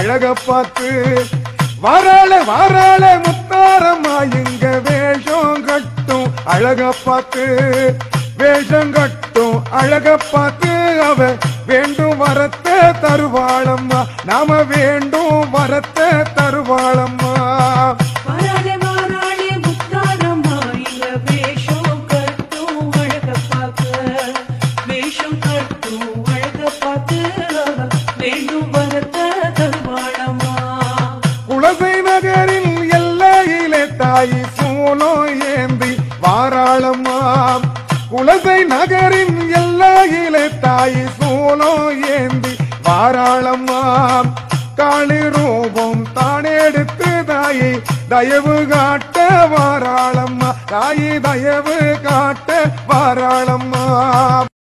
அழக பார்த்து வாராள வாராள முத்தாரம்மா இங்க வேஷம் கட்டும் அழக பார்த்து வேஷம் கட்டும் அழக பார்த்து அவ வேண்டும் வரத்தை தருவாளம்மா நாம வேண்டும் வரத்தை தருவாளம்மா வாராளே வாராளே முத்தாரம்மா இங்க வேஷம் கட்டும் அழக பார்க்க வேஷம் கட்டும் அழக பார்த்து அவ வேண்டும் வரத்த தருவாளம்மா குலசை நகரில் எல்லையிலே தாய் சூனோ ஏந்தி வாராளம்மா குலசை நகரின் எல்லையிலே தாய் சூனோ ஏந்தி வாராளம்மா காளி ரூபம் தானெடுத்து தாயை தயவு காட்ட வாராளம்மா தாயை தயவு காட்ட வாராளம்மா